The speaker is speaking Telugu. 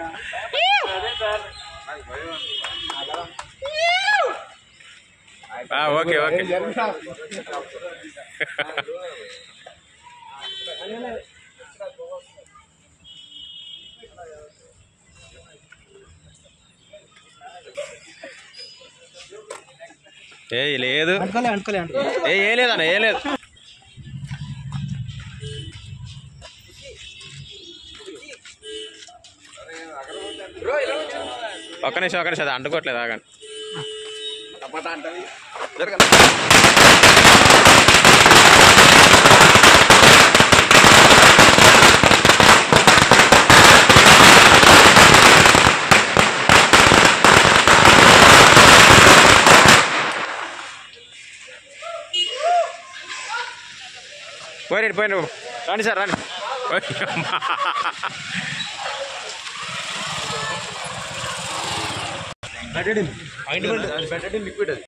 ఆ, ఓకే ఓకే ఏ లేదు అనుకోలే అనుకోలే అనుకోలే ఏ ఏ లేదన్న ఏ లేదు ఒక్క నిమిషం ఒక్క నిమిషం అది అంటుకోవట్లేదు ఆగండి పోయినండి పోయిన రండి సార్ రండి ఓయ్ అమ్మా. పెట్టండి లిక్విడ్ అది